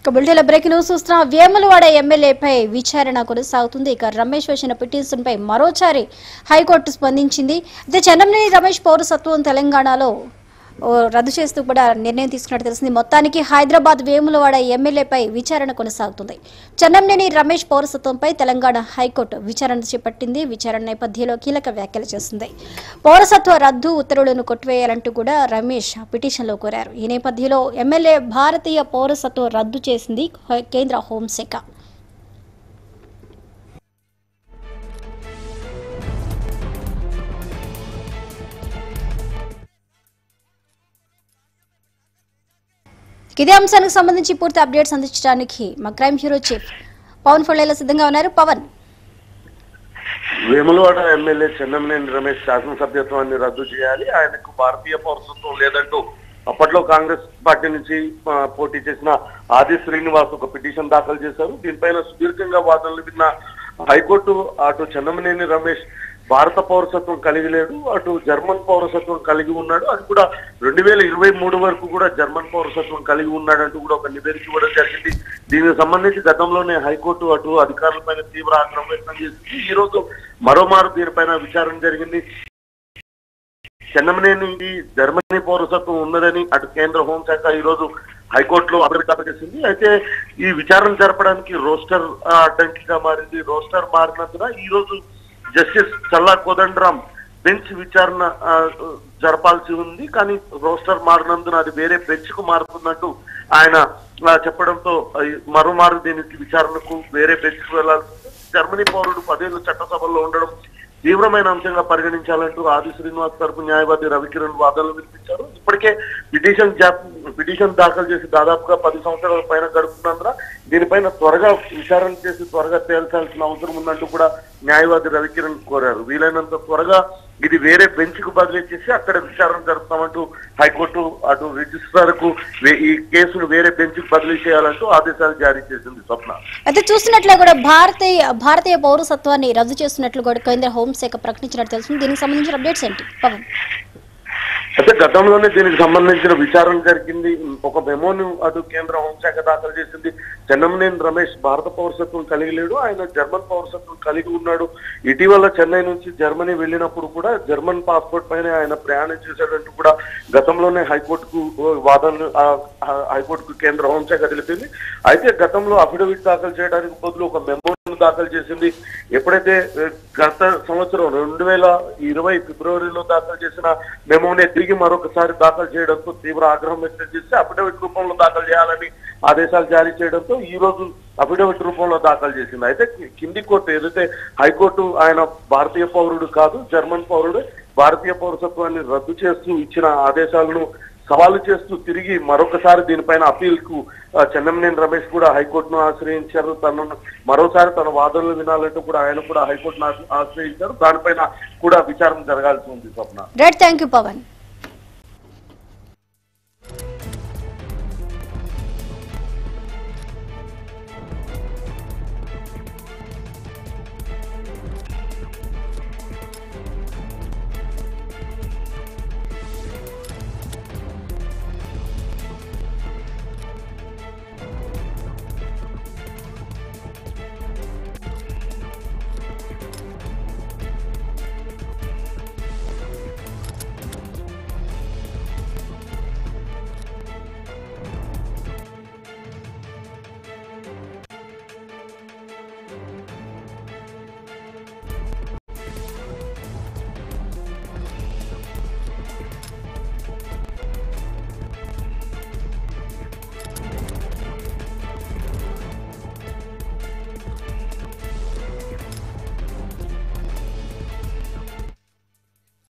ఇక బులెటిన్లో breaking news చూస్తున్నాం వేములవాడ ఎమ్మెల్యేపై విచారణ కొనసాగుతుంది ఇక రమేష్ వేసిన పిటిషన్పై మరోసారి హైకోర్టు స్పందించింది అయితే చెన్నంనేని రమేష్ పౌరసత్వం తెలంగాణలో ఓ రద్దు చేస్తూ కూడా నిర్ణయం తీసుకున్నట్టు తెలిసింది మొత్తానికి హైదరాబాద్ వేములవాడ ఎమ్మెల్యేపై విచారణ కొనసాగుతుంది చెన్నంనేని రమేష్ పౌరసత్వంపై తెలంగాణ హైకోర్టు విచారణ చేపట్టింది విచారణ నేపథ్యంలో కీలక వ్యాఖ్యలు చేసింది పౌరసత్వ రద్దు ఉత్తర్వులను కొట్టివేయాలంటూ కూడా రమేష్ పిటిషన్లో కోరారు ఈ నేపథ్యంలో ఎమ్మెల్యే భారతీయ పౌరసత్వం రద్దు చేసింది కేంద్ర హోంశాఖ ఇదే అంశానికి సంబంధించి పూర్తి అప్డేట్స్ అందించడానికి మా క్రైమ్ హీరో చీఫ్ పవన్ ఫొళ్ళేలా సిద్ధంగా ఉన్నారు పవన్ వేములవాడ ఎమ్మెల్యే చెన్నమనేని రమేష్ శాసనసభ్యత్వాన్ని రద్దు చేయాలి ఆయనకు భారతీయ పౌరసత్వం లేదంటూ అప్పట్లో కాంగ్రెస్ పార్టీ నుంచి ఆ, పోటీ చేసిన ఆది శ్రీనివాస్ ఒక పిటిషన్ దాఖలు చేశారు దీనిపైన సుదీర్ఘంగా వాదనలు విన్న హైకోర్టు అటు చెన్నమనేని రమేష్ భారత పౌరసత్వం కలిగి లేడు అటు జర్మన్ పౌరసత్వం కలిగి ఉన్నాడు అది కూడా రెండు వేల ఇరవై మూడు వరకు కూడా జర్మన్ పౌరసత్వం కలిగి ఉన్నాడంటూ కూడా ఒక నివేదిక ఇవ్వడం జరిగింది దీనికి సంబంధించి గతంలోనే హైకోర్టు అటు అధికారులపైన తీవ్ర ఆగ్రహం వ్యక్తం చేసింది ఈ రోజు మరోమారు దీనిపైన విచారణ జరిగింది చెన్నమనేని జర్మనీ పౌరసత్వం ఉన్నదని అటు కేంద్ర హోంశాఖ ఈ రోజు హైకోర్టులో అభివృద్ధి చేసింది అయితే ఈ విచారణ జరపడానికి రోస్టర్ ఆ, అడ్డంకిగా మారింది రోస్టర్ మారినందున ఈ రోజు జస్టిస్ చల్లా కోదండరాం బెంచ్ విచారణ ఆ, జరపాల్సి ఉంది కానీ రోస్టర్ మారినందున అది వేరే బెంచ్ కు మారుతుందంటూ ఆయన ఆ, చెప్పడంతో ఆ, మరోమారు దీనికి విచారణకు వేరే బెంచ్ కు వెళ్లాల్సి ఉంది. జర్మనీ పౌరుడు పదేళ్లు చట్టసభల్లో ఉండడం తీవ్రమైన అంశంగా పరిగణించాలంటూ ఆది శ్రీనివాస్ తరపు న్యాయవాది రవికిరణ్ వాదనలు వినిపించారు ఇప్పటికే పిటిషన్ జా- పిటిషన్ దాఖలు చేసి దాదాపుగా పది సంవత్సరాల పైన గడుపుతున్నందున దీనిపైన త్వరగా విచారణ చేసి త్వరగా తేల్చాల్సిన అవసరం ఉందంటూ కూడా న్యాయవాది రవికిరణ్ కోరారు వీలైనంత త్వరగా ఇది వేరే బెంచ్ కు బదిలీ చేసి అక్కడ విచారణ జరుపుతామంటూ హైకోర్టు అటు రిజిస్ట్రార్ కు వే- ఈ కేసును వేరే బెంచ్ కు బదిలీ చేయాలంటూ ఆదేశాలు జారీ చేసింది స్వప్న అయితే చూస్తున్నట్లు కూడా భారతీయ భారతీయ పౌరసత్వాన్ని రద్దు చేస్తున్నట్లు కూడా కేంద్ర హోంశాఖ ప్రకటించినట్టు తెలుస్తుంది దీనికి సంబంధించిన అప్డేట్స్ ఏంటి పవన్ అయితే గతంలోనే దీనికి సంబంధించిన విచారణ జరిగింది ఒక మెమోను అటు కేంద్ర హోంశాఖ దాఖలు చేసింది చెన్నమనేని రమేష్ భారత పౌరసత్వం కలిగి లేడు ఆయన జర్మన్ పౌరసత్వం కలిగి ఉన్నాడు ఇటీవల చెన్నై నుంచి జర్మనీ వెళ్ళినప్పుడు కూడా జర్మన్ పాస్పోర్ట్ పైన ఆయన ప్రయాణం చేశాడంటూ కూడా గతంలోనే హైకోర్టుకు వాదనలు ఆ, ఆ, హైకోర్టుకు కేంద్ర హోంశాఖ తెలిపింది అయితే గతంలో అఫిడవిట్ దాఖలు చేయడానికి బదులు ఒక మెమోను దాఖలు చేసింది ఎప్పుడైతే ఏ, గత సంవత్సరం రెండు వేల ఇరవై ఫిబ్రవరిలో దాఖలు చేసిన మెమోనే తిరిగి మరొకసారి దాఖలు చేయడంతో తీవ్ర ఆగ్రహం వ్యక్తం చేసి అఫిడవిట్ రూపంలో దాఖలు చేయాలని ఆదేశాలు జారీ చేయడంతో ఈ రోజు అఫిడవిట్ రూపంలో దాఖలు చేసింది అయితే కింది కోర్టు ఏదైతే హైకోర్టు ఆయన భారతీయ పౌరుడు కాదు జర్మన్ పౌరుడు భారతీయ పౌరసత్వాన్ని రద్దు చేస్తూ ఇచ్చిన ఆదేశాలను సవాలు చేస్తూ తిరిగి మరొకసారి దీనిపైన అప్పీల్ కు చెన్నమనేని రమేష్ కూడా హైకోర్టును ఆశ్రయించారు తనను మరోసారి తన వాదనలు వినాలంటూ కూడా ఆయన కూడా హైకోర్టును ఆశ్రయించారు దానిపైన కూడా విచారణ జరగాల్సి ఉంది Swapna right thank you Pawan